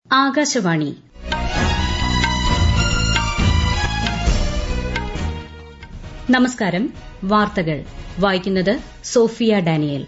ആകാശവാണി നമസ്കാരം വാർത്തകൾ വായിക്കുന്നത് സോഫിയ ഡാനിയേൽ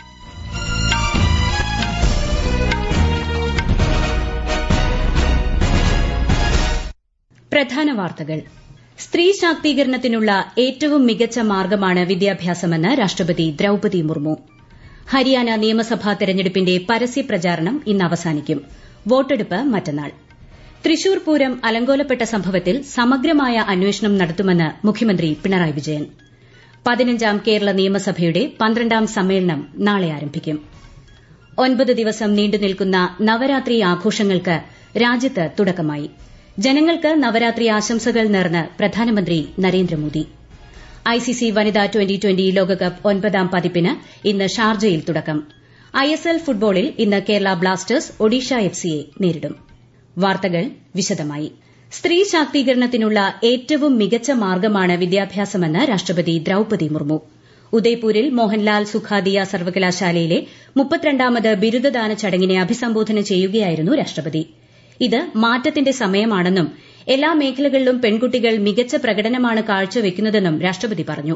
പ്രധാന വാർത്തകൾ സ്ത്രീ ശാക്തീകരണത്തിനുള്ള ഏറ്റവും മികച്ച മാർഗ്ഗമാണ് വിദ്യാഭ്യാസമെന്ന് രാഷ്ട്രപതി ദ്രൌപതി മുർമു ഹരിയാന നിയമസഭാ തെരഞ്ഞെടുപ്പിന്റെ പരസ്യപ്രചാരണം ഇന്ന് അവസാനിക്കും വോട്ടെടുപ്പ് മറ്റന്നാൾ തൃശൂർ പൂരം അലങ്കോലപ്പെട്ട സംഭവത്തിൽ സമഗ്രമായ അന്വേഷണം നടത്തുമെന്ന് മുഖ്യമന്ത്രി പിണറായി വിജയൻ പതിനഞ്ചാം കേരള നിയമസഭയുടെ പന്ത്രണ്ടാം സമ്മേളനം നാളെ ആരംഭിക്കും ഒൻപത് ദിവസം നീണ്ടുനിൽക്കുന്ന നവരാത്രി ആഘോഷങ്ങൾക്ക് രാജ്യത്ത് തുടക്കമായി ജനങ്ങൾക്ക് നവരാത്രി ആശംസകൾ നേർന്ന് പ്രധാനമന്ത്രി നരേന്ദ്രമോദി ഐസിസി വനിതാ ട്വന്റി ട്വന്റി ലോകകപ്പ് ഒൻപതാം പതിപ്പിന് ഇന്ന് ഷാർജയിൽ തുടക്കം ഐഎസ്എൽ ഫുട്ബോളിൽ ഇന്ന് കേരള ബ്ലാസ്റ്റേഴ്സ് ഒഡീഷ എഫ്സിയെ നേരിടും വാർത്തകൾ വിശദമായി സ്ത്രീ ശാക്തീകരണത്തിനുള്ള ഏറ്റവും മികച്ച മാർഗ്ഗമാണ് വിദ്യാഭ്യാസമെന്ന് രാഷ്ട്രപതി ദ്രൌപതി മുർമു ഉദയ്പൂരിൽ മോഹൻലാൽ സുഖാദിയ സർവകലാശാലയിലെ മുപ്പത്തിരണ്ടാമത് ബിരുദദാന ചടങ്ങിനെ അഭിസംബോധന ചെയ്യുകയായിരുന്നു രാഷ്ട്രപതി ഇത് മാറ്റത്തിന്റെ സമയമാണെന്നും എല്ലാ മേഖലകളിലും പെൺകുട്ടികൾ മികച്ച പ്രകടനമാണ് കാഴ്ചവെക്കുന്നതെന്നും രാഷ്ട്രപതി പറഞ്ഞു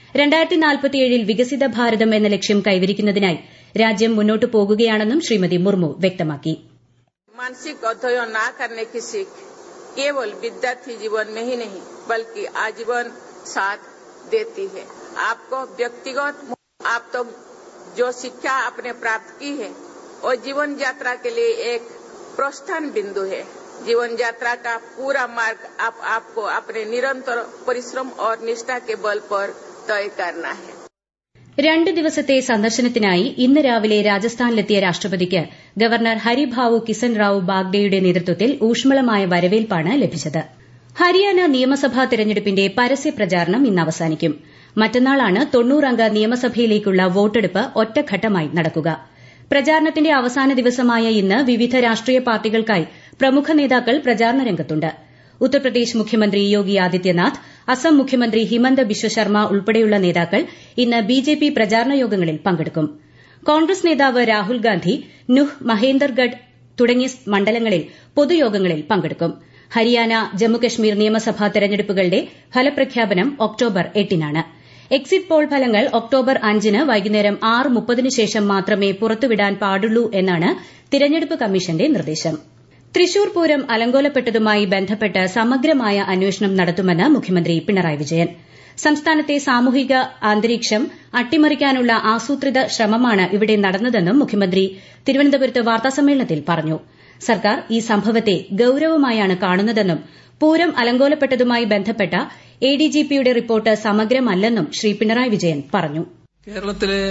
ൽ വികസിത ഭാരതം എന്ന ലക്ഷ്യം കൈവരിക്കുന്നതിനായി രാജ്യം മുന്നോട്ടു പോകുകയാണെന്നും ശ്രീമതി മുർമു വ്യക്തമാക്കി मानसिक अध्ययन न करने की सीख केवल विद्यार्थी जीवन में ही नहीं बल्कि आजीवन साथ देती है आपको व्यक्तिगत आप तो जो शिक्षा आपने प्राप्त की है और जीवन यात्रा के लिए एक प्रस्थान बिंदु है जीवन यात्रा का पूरा मार्ग आप आपको अपने निरंतर परिश्रम और निष्ठा के बल पर तय करना है രണ്ട് ദിവസത്തെ സന്ദർശനത്തിനായി ഇന്ന് രാവിലെ രാജസ്ഥാനിലെത്തിയ രാഷ്ട്രപതിക്ക് ഗവർണർ ഹരിഭാവു കിസൻ റാവു ബാഗ്ഡെയുടെ നേതൃത്വത്തിൽ ഊഷ്മളമായ വരവേൽപ്പാണ് ലഭിച്ചത് ഹരിയാന നിയമസഭാ തെരഞ്ഞെടുപ്പിന്റെ പരസ്യപ്രചാരണം ഇന്ന് അവസാനിക്കും മറ്റന്നാളാണ് തൊണ്ണൂറംഗ നിയമസഭയിലേക്കുള്ള വോട്ടെടുപ്പ് ഒറ്റഘട്ടമായി നടക്കുക പ്രചാരണത്തിന്റെ അവസാന ദിവസമായ ഇന്ന് വിവിധ രാഷ്ട്രീയ പാർട്ടികൾക്കായി പ്രമുഖ നേതാക്കൾ പ്രചാരണ രംഗത്തുണ്ട് ഉത്തർപ്രദേശ് മുഖ്യമന്ത്രി യോഗി ആദിത്യനാഥ് അസം മുഖ്യമന്ത്രി ഹിമന്ത ബിശ്വ ശർമ്മ ഉൾപ്പെടെയുള്ള നേതാക്കൾ ഇന്ന് ബിജെപി പ്രചാരണ യോഗങ്ങളിൽ പങ്കെടുക്കും കോൺഗ്രസ് നേതാവ് രാഹുൽ ഗാന്ധി നുഹ് മഹേന്ദർഗഡ് തുടങ്ങിയ മണ്ഡലങ്ങളിൽ പൊതുയോഗങ്ങളിൽ പങ്കെടുക്കും ഹരിയാന ജമ്മുകശ്മീർ നിയമസഭാ തെരഞ്ഞെടുപ്പുകളുടെ ഫലപ്രഖ്യാപനം ഒക്ടോബർ എട്ടിനാണ് എക്സിറ്റ് പോൾ ഫലങ്ങൾ ഒക്ടോബർ അഞ്ചിന് വൈകുന്നേരം ആറ് മുപ്പതിന് ശേഷം മാത്രമേ പുറത്തുവിടാൻ പാടുള്ളൂ എന്നാണ് തിരഞ്ഞെടുപ്പ് കമ്മീഷന്റെ നിർദ്ദേശം തൃശൂർ പൂരം അലങ്കോലപ്പെട്ടതുമായി ബന്ധപ്പെട്ട് സമഗ്രമായ അന്വേഷണം നടത്തുമെന്ന് മുഖ്യമന്ത്രി പിണറായി വിജയൻ സംസ്ഥാനത്തെ സാമൂഹിക അന്തരീക്ഷം അട്ടിമറിക്കാനുള്ള ആസൂത്രിത ശ്രമമാണ് ഇവിടെ നടന്നതെന്നും മുഖ്യമന്ത്രി തിരുവനന്തപുരത്ത് വാർത്താസമ്മേളനത്തിൽ പറഞ്ഞു സർക്കാർ ഈ സംഭവത്തെ ഗൌരവമായാണ് കാണുന്നതെന്നും പൂരം അലങ്കോലപ്പെട്ടതുമായി ബന്ധപ്പെട്ട എഡിജിപിയുടെ റിപ്പോർട്ട് സമഗ്രമല്ലെന്നും ശ്രീ പിണറായി വിജയൻ പറഞ്ഞു കേരളത്തിലെ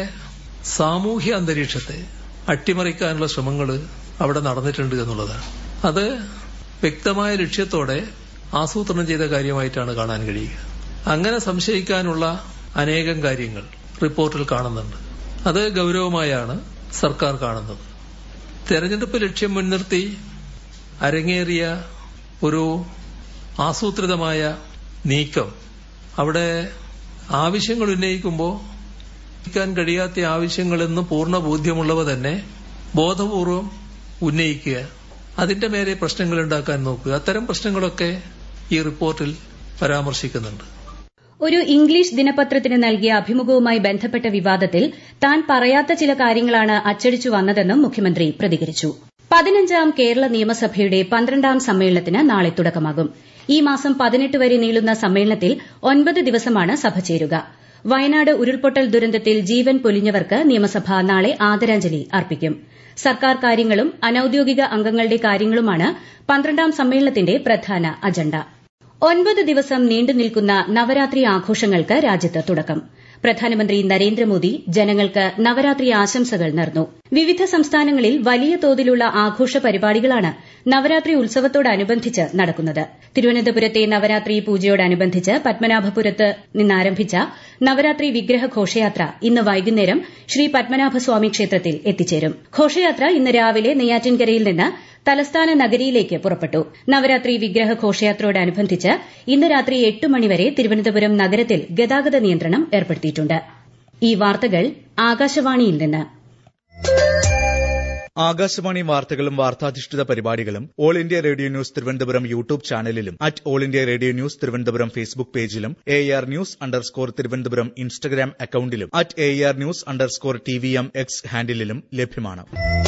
സാമൂഹ്യ അന്തരീക്ഷത്തെ അട്ടിമറിക്കാനുള്ള ശ്രമങ്ങൾ അവിടെ നടന്നിട്ടുണ്ട് എന്നുള്ളതാണ് അത് വ്യക്തമായ ലക്ഷ്യത്തോടെ ആസൂത്രണം ചെയ്ത കാര്യമായിട്ടാണ് കാണാൻ കഴിയുക അങ്ങനെ സംശയിക്കാനുള്ള അനേകം കാര്യങ്ങൾ റിപ്പോർട്ടിൽ കാണുന്നുണ്ട് അത് ഗൌരവമായാണ് സർക്കാർ കാണുന്നത് തെരഞ്ഞെടുപ്പ് ലക്ഷ്യം മുൻനിർത്തി അരങ്ങേറിയ ഒരു ആസൂത്രിതമായ നീക്കം അവിടെ ആവശ്യങ്ങൾ ഉന്നയിക്കുമ്പോൾ ഉന്നയിക്കാൻ കഴിയാത്ത ആവശ്യങ്ങളെന്ന് പൂർണ്ണ ബോധ്യമുള്ളവ തന്നെ ബോധപൂർവം ഉന്നയിക്കുക അതിന്റെ മേലെ പ്രശ്നങ്ങൾ ഉണ്ടാക്കാൻ നോക്കുക അത്തരം പ്രശ്നങ്ങളൊക്കെ ഈ റിപ്പോർട്ടിൽ പരാമർശിക്കുന്നുണ്ട് ഒരു ഇംഗ്ലീഷ് ദിനപത്രത്തിന് നൽകിയ അഭിമുഖവുമായി ബന്ധപ്പെട്ട വിവാദത്തിൽ താൻ പറയാത്ത ചില കാര്യങ്ങളാണ് അച്ചടിച്ചു വന്നതെന്നും മുഖ്യമന്ത്രി പ്രതികരിച്ചു പതിനഞ്ചാം കേരള നിയമസഭയുടെ പന്ത്രണ്ടാം സമ്മേളനത്തിന് നാളെ തുടക്കമാകും ഈ മാസം പതിനെട്ട് വരെ നീളുന്ന സമ്മേളനത്തിൽ ഒൻപത് ദിവസമാണ് സഭ ചേരുക വയനാട് ഉരുൾപൊട്ടൽ ദുരന്തത്തിൽ ജീവൻ പൊലിഞ്ഞവർക്ക് നിയമസഭ നാളെ ആദരാഞ്ജലി അർപ്പിക്കും സർക്കാർ കാര്യങ്ങളും അനൌദ്യോഗിക അംഗങ്ങളുടെ കാര്യങ്ങളുമാണ് പന്ത്രണ്ടാം സമ്മേളനത്തിന്റെ പ്രധാന അജണ്ട ഒൻപത് ദിവസം നീണ്ടുനിൽക്കുന്ന നവരാത്രി ആഘോഷങ്ങൾക്ക് രാജ്യത്ത് തുടക്കം പ്രധാനമന്ത്രി നരേന്ദ്രമോദി ജനങ്ങൾക്ക് നവരാത്രി ആശംസകൾ നേർന്നു വിവിധ സംസ്ഥാനങ്ങളിൽ വലിയ തോതിലുള്ള ആഘോഷ പരിപാടികളാണ് നവരാത്രി ഉത്സവത്തോടനുബന്ധിച്ച് നടക്കുന്നത് തിരുവനന്തപുരത്തെ നവരാത്രി പൂജയോടനുബന്ധിച്ച് പത്മനാഭപുരത്ത് നിന്നാരംഭിച്ച നവരാത്രി വിഗ്രഹ ഘോഷയാത്ര ഇന്ന് വൈകുന്നേരം ശ്രീ പത്മനാഭസ്വാമി ക്ഷേത്രത്തിൽ എത്തിച്ചേരും ഘോഷയാത്ര ഇന്ന് രാവിലെ നെയ്യാറ്റിൻകരയിൽ നിന്ന് തലസ്ഥാന നഗരിയിലേക്ക് പുറപ്പെട്ടു നവരാത്രി വിഗ്രഹ ഘോഷയാത്രയോടനുബന്ധിച്ച് ഇന്ന് രാത്രി എട്ട് മണിവരെ തിരുവനന്തപുരം നഗരത്തിൽ ഗതാഗത നിയന്ത്രണം ഏർപ്പെടുത്തിയിട്ടുണ്ട് ഈ വാർത്തകൾ ആകാശവാണിയിൽ നിന്ന് ആകാശവാണി വാർത്തകളും വാർത്താധിഷ്ഠിത പരിപാടികളും all India radio news Thiruvananthapuram YouTube ചാനലിലും at all India radio news Thiruvananthapuram Facebook പേജിലും A R news underscore Thiruvananthapuram Instagram അക്കൌണ്ടിലും at A R news underscore T V M X ഹാൻഡിലും ലഭ്യമാണ്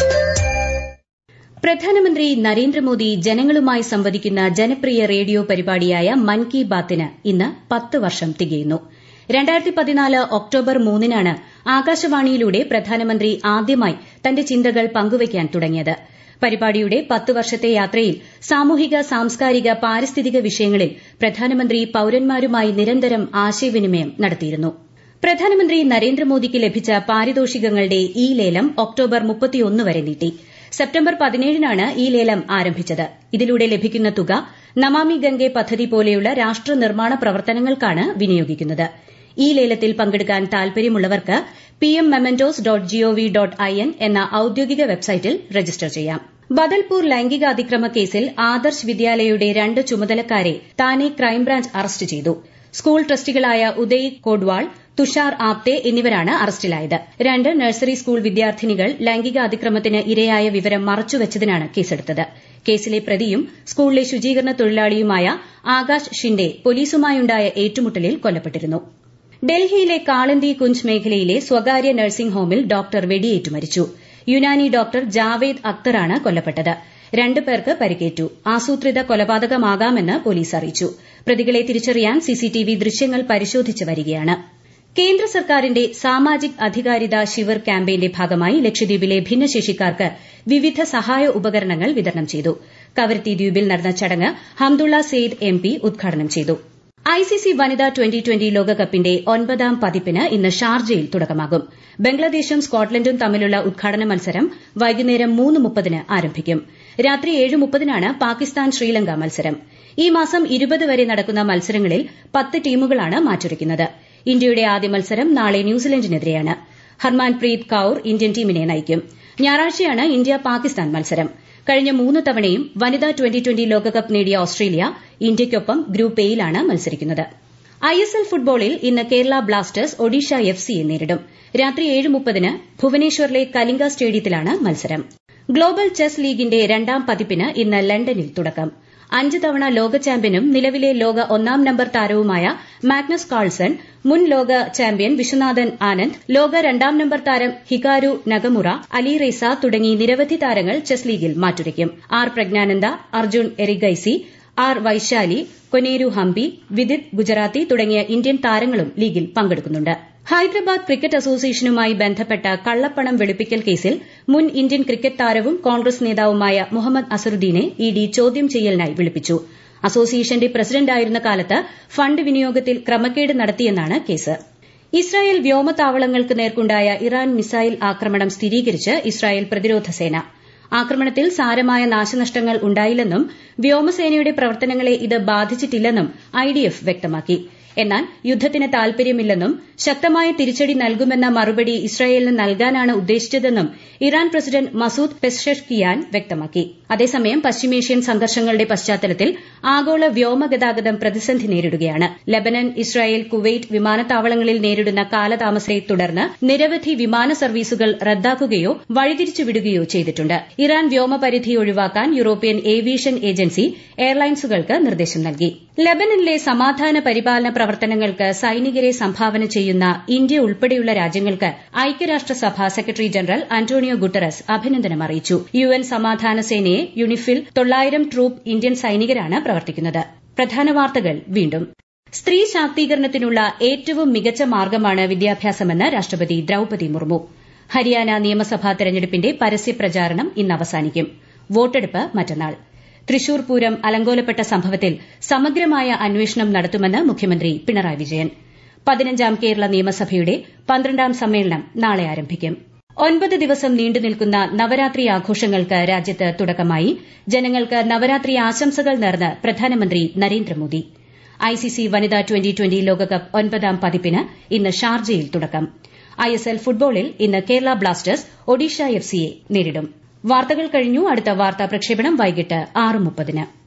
പ്രധാനമന്ത്രി നരേന്ദ്രമോദി ജനങ്ങളുമായി സംവദിക്കുന്ന ജനപ്രിയ റേഡിയോ പരിപാടിയായ മൻ കി ബാത്തിന് ഇന്ന് പത്ത് വർഷം തികയുന്നു രണ്ടായിരത്തി പതിനാല് ഒക്ടോബർ മൂന്നിനാണ് ആകാശവാണിയിലൂടെ പ്രധാനമന്ത്രി ആദ്യമായി തന്റെ ചിന്തകൾ പങ്കുവയ്ക്കാൻ തുടങ്ങിയത് പരിപാടിയുടെ പത്ത് വർഷത്തെ യാത്രയിൽ സാമൂഹിക സാംസ്കാരിക പാരിസ്ഥിതിക വിഷയങ്ങളിൽ പ്രധാനമന്ത്രി പൌരന്മാരുമായി നിരന്തരം ആശയവിനിമയം നടത്തിയിരുന്നു പ്രധാനമന്ത്രി നരേന്ദ്രമോദിക്ക് ലഭിച്ച പാരിതോഷികങ്ങളുടെ ഈ ലേലം ഒക്ടോബർ മുപ്പത്തിയൊന്ന് വരെ നീട്ടി സെപ്റ്റംബർ പതിനേഴിനാണ് ഈ ലേലം ആരംഭിച്ചത് ഇതിലൂടെ ലഭിക്കുന്ന തുക നമാമി ഗംഗെ പദ്ധതി പോലെയുള്ള രാഷ്ട്ര നിർമ്മാണ പ്രവർത്തനങ്ങൾക്കാണ് വിനിയോഗിക്കുന്നത് ഈ ലേലത്തിൽ പങ്കെടുക്കാൻ താൽപര്യമുള്ളവർക്ക് PM mementos dot GOV dot I N എന്ന ഔദ്യോഗിക വെബ്സൈറ്റിൽ രജിസ്റ്റർ ചെയ്യാം ബദൽപൂർ ലൈംഗിക അതിക്രമ കേസിൽ ആദർശ് വിദ്യാലയയുടെ രണ്ട് ചുമതലക്കാരെ താനെ ക്രൈംബ്രാഞ്ച് അറസ്റ്റ് ചെയ്തു സ്കൂൾ ട്രസ്റ്റികളായ ഉദയ് കോഡ്വാൾ തുഷാർ ആപ്തെ എന്നിവരാണ് അറസ്റ്റിലായത് രണ്ട് നഴ്സറി സ്കൂൾ വിദ്യാർത്ഥിനികൾ ലൈംഗിക അതിക്രമത്തിന് ഇരയായ വിവരം മറച്ചുവച്ചതിനാണ് കേസെടുത്തത് കേസിലെ പ്രതിയും സ്കൂളിലെ ശുചീകരണ തൊഴിലാളിയുമായ ആകാശ് ഷിൻഡെ പോലീസുമായുണ്ടായ ഏറ്റുമുട്ടലിൽ കൊല്ലപ്പെട്ടിരുന്നു ഡൽഹിയിലെ കാളന്തി കുഞ്ച് മേഖലയിലെ സ്വകാര്യ നഴ്സിംഗ് ഹോമിൽ ഡോക്ടർ വെടിയേറ്റു മരിച്ചു യുനാനി ഡോക്ടർ ജാവേദ് അക്തറാണ് കൊല്ലപ്പെട്ടത് രണ്ടു പേർക്ക് പരിക്കേറ്റു ആസൂത്രിത കൊലപാതകമാകാമെന്ന് പോലീസ് അറിയിച്ചു പ്രതികളെ തിരിച്ചറിയാൻ സിസിടിവി ദൃശ്യങ്ങൾ പരിശോധിച്ച് വരികയാണ് കേന്ദ്ര സർക്കാരിന്റെ സാമാജിക് അധികാരിത ശിവർ ക്യാമ്പയിന്റെ ഭാഗമായി ലക്ഷദ്വീപിലെ ഭിന്നശേഷിക്കാർക്ക് വിവിധ സഹായ ഉപകരണങ്ങൾ വിതരണം ചെയ്തു കവരത്തി ദ്വീപിൽ നടന്ന ചടങ്ങ് ഹംദുള്ള സെയ്ദ് എം പി ഉദ്ഘാടനം ചെയ്തു ഐസിസി വനിതാ ട്വന്റി ട്വന്റി ലോകകപ്പിന്റെ ഒൻപതാം പതിപ്പിന് ഇന്ന് ഷാർജയിൽ തുടക്കമാകും ബംഗ്ലാദേശും സ്കോട്ട്ലൻഡും തമ്മിലുള്ള ഉദ്ഘാടന മത്സരം വൈകുന്നേരം മൂന്ന് മുപ്പതിന് ആരംഭിക്കും രാത്രി ഏഴ് മുപ്പതിനാണ് പാകിസ്ഥാൻ ശ്രീലങ്ക മത്സരം ഈ മാസം ഇരുപത് വരെ നടക്കുന്ന മത്സരങ്ങളിൽ പത്ത് ടീമുകളാണ് മാറ്റുരയ്ക്കുന്നത് ഇന്ത്യയുടെ ആദ്യ മത്സരം നാളെ ന്യൂസിലൻഡിനെതിരെയാണ് ഹർമാൻപ്രീത് കൌർ ഇന്ത്യൻ ടീമിനെ നയിക്കും ഞായറാഴ്ചയാണ് ഇന്ത്യ പാകിസ്ഥാൻ മത്സരം കഴിഞ്ഞ മൂന്ന് തവണയും വനിതാ ട്വന്റി ട്വന്റി ലോകകപ്പ് നേടിയ ഓസ്ട്രേലിയ ഇന്ത്യയ്ക്കൊപ്പം ഗ്രൂപ്പ് എയിലാണ് മത്സരിക്കുന്നത് ഐഎസ്എൽ ഫുട്ബോളിൽ ഇന്ന് കേരള ബ്ലാസ്റ്റേഴ്സ് ഒഡീഷ എഫ് സിയെ നേരിടും രാത്രി ഏഴ് മുപ്പതിന് ഭുവനേശ്വറിലെ കലിംഗ സ്റ്റേഡിയത്തിലാണ് മത്സരം ഗ്ലോബൽ ചെസ് ലീഗിന്റെ രണ്ടാം പതിപ്പിന് ഇന്ന് ലണ്ടനിൽ തുടക്കം അഞ്ച് തവണ ലോക ചാമ്പ്യനും നിലവിലെ ലോക ഒന്നാം നമ്പർ താരവുമായ മാഗ്നസ് കാൾസൺ മുൻ ലോക ചാമ്പ്യൻ വിശ്വനാഥൻ ആനന്ദ് ലോക രണ്ടാം നമ്പർ താരം ഹികാരു നഗമുറ അലി റേസ തുടങ്ങി നിരവധി താരങ്ങൾ ചെസ് ലീഗിൽ മാറ്റുരയ്ക്കും ആർ പ്രജ്ഞാനന്ദ അർജുൻ എറിഗൈസി ആർ വൈശാലി കൊനേരു ഹംപി വിദിത് ഗുജറാത്തി തുടങ്ങിയ ഇന്ത്യൻ താരങ്ങളും ലീഗിൽ പങ്കെടുക്കുന്നുണ്ട് ഹൈദരാബാദ് ക്രിക്കറ്റ് അസോസിയേഷനുമായി ബന്ധപ്പെട്ട കള്ളപ്പണം വെളുപ്പിക്കൽ കേസിൽ മുൻ ഇന്ത്യൻ ക്രിക്കറ്റ് താരവും കോൺഗ്രസ് നേതാവുമായ മുഹമ്മദ് അസറുദ്ദീനെ ഇഡി ചോദ്യം ചെയ്യലിനായി വിളിപ്പിച്ചു അസോസിയേഷന്റെ പ്രസിഡന്റായിരുന്ന കാലത്ത് ഫണ്ട് വിനിയോഗത്തിൽ ക്രമക്കേട് നടത്തിയെന്നാണ് കേസ് ഇസ്രായേൽ വ്യോമതാവളങ്ങൾക്ക് നേർക്കുണ്ടായ ഇറാൻ മിസൈൽ ആക്രമണം സ്ഥിരീകരിച്ച് ഇസ്രായേൽ പ്രതിരോധ സേന ആക്രമണത്തിൽ സാരമായ നാശനഷ്ടങ്ങൾ ഉണ്ടായില്ലെന്നും വ്യോമസേനയുടെ പ്രവർത്തനങ്ങളെ ഇത് ബാധിച്ചിട്ടില്ലെന്നും ഐഡിഎഫ് വ്യക്തമാക്കി എന്നാൽ യുദ്ധത്തിന് താൽപര്യമില്ലെന്നും ശക്തമായ തിരിച്ചടി നൽകുമെന്ന മറുപടി ഇസ്രായേലിന് നൽകാനാണ് ഉദ്ദേശിച്ചതെന്നും ഇറാൻ പ്രസിഡന്റ് മസൂദ് പെസ്ഷെഷ്കിയാൻ വ്യക്തമാക്കി അതേസമയം പശ്ചിമേഷ്യൻ സംഘർഷങ്ങളുടെ പശ്ചാത്തലത്തിൽ ആഗോള വ്യോമഗതാഗതം പ്രതിസന്ധി നേരിടുകയാണ് ലബനൻ ഇസ്രായേൽ കുവൈറ്റ് വിമാനത്താവളങ്ങളിൽ നേരിടുന്ന കാലതാമസത്തെ തുടർന്ന് നിരവധി വിമാന സർവീസുകൾ റദ്ദാക്കുകയോ വഴിതിരിച്ചുവിടുകയോ ചെയ്തിട്ടുണ്ട് ഇറാൻ വ്യോമപരിധി ഒഴിവാക്കാൻ യൂറോപ്യൻ ഏവിയേഷൻ ഏജൻസി എയർലൈൻസുകൾക്ക് നിർദ്ദേശം നൽകി ലബനനിലെ സമാധാന പരിപാലന പ്രവർത്തനങ്ങൾക്ക് സൈനികരെ സംഭാവന ചെയ്യുന്ന ഇന്ത്യ ഉൾപ്പെടെയുള്ള രാജ്യങ്ങൾക്ക് ഐക്യരാഷ്ട്രസഭ സെക്രട്ടറി ജനറൽ അന്റോണിയോ ഗുട്ടറസ് അഭിനന്ദനം അറിയിച്ചു യു എൻ സമാധാന സേനയെ യുണിഫിൽ തൊള്ളായിരം ട്രൂപ്പ് ഇന്ത്യൻ സൈനികരാണ് പ്രവർത്തിക്കുന്നത് പ്രധാന വാർത്തകൾ വീണ്ടും സ്ത്രീ ശാക്തീകരണത്തിനുള്ള ഏറ്റവും മികച്ച മാർഗമാണ് വിദ്യാഭ്യാസമെന്ന് രാഷ്ട്രപതി ദ്രൌപതി മുർമു ഹരിയാന നിയമസഭാ തെരഞ്ഞെടുപ്പിന്റെ പരസ്യപ്രചാരണം ഇന്ന് അവസാനിക്കും വോട്ടെടുപ്പ് മറ്റന്നാൾ തൃശൂർ പൂരം അലങ്കോലപ്പെട്ട സംഭവത്തിൽ സമഗ്രമായ അന്വേഷണം നടത്തുമെന്ന് മുഖ്യമന്ത്രി പിണറായി വിജയൻ പതിനഞ്ചാം കേരള നിയമസഭയുടെ പന്ത്രണ്ടാം സമ്മേളനം നാളെ ആരംഭിക്കും ഒൻപത് ദിവസം നീണ്ടുനിൽക്കുന്ന നവരാത്രി ആഘോഷങ്ങൾക്ക് രാജ്യത്ത് തുടക്കമായി ജനങ്ങൾക്ക് നവരാത്രി ആശംസകൾ നേർന്ന് പ്രധാനമന്ത്രി നരേന്ദ്രമോദി ഐസിസി വനിതാ ട്വന്റി ട്വന്റി ലോകകപ്പ് ഒൻപതാം പതിപ്പിന് ഇന്ന് ഷാർജയിൽ തുടക്കം ഐഎസ്എൽ ഫുട്ബോളിൽ ഇന്ന് കേരള ബ്ലാസ്റ്റേഴ്സ് ഒഡീഷ എഫ് സിയെ നേരിടും വാർത്തകൾ കഴിഞ്ഞു അടുത്ത വാർത്താ പ്രക്ഷേപണം വൈകിട്ട് ആറ് മുപ്പതിന്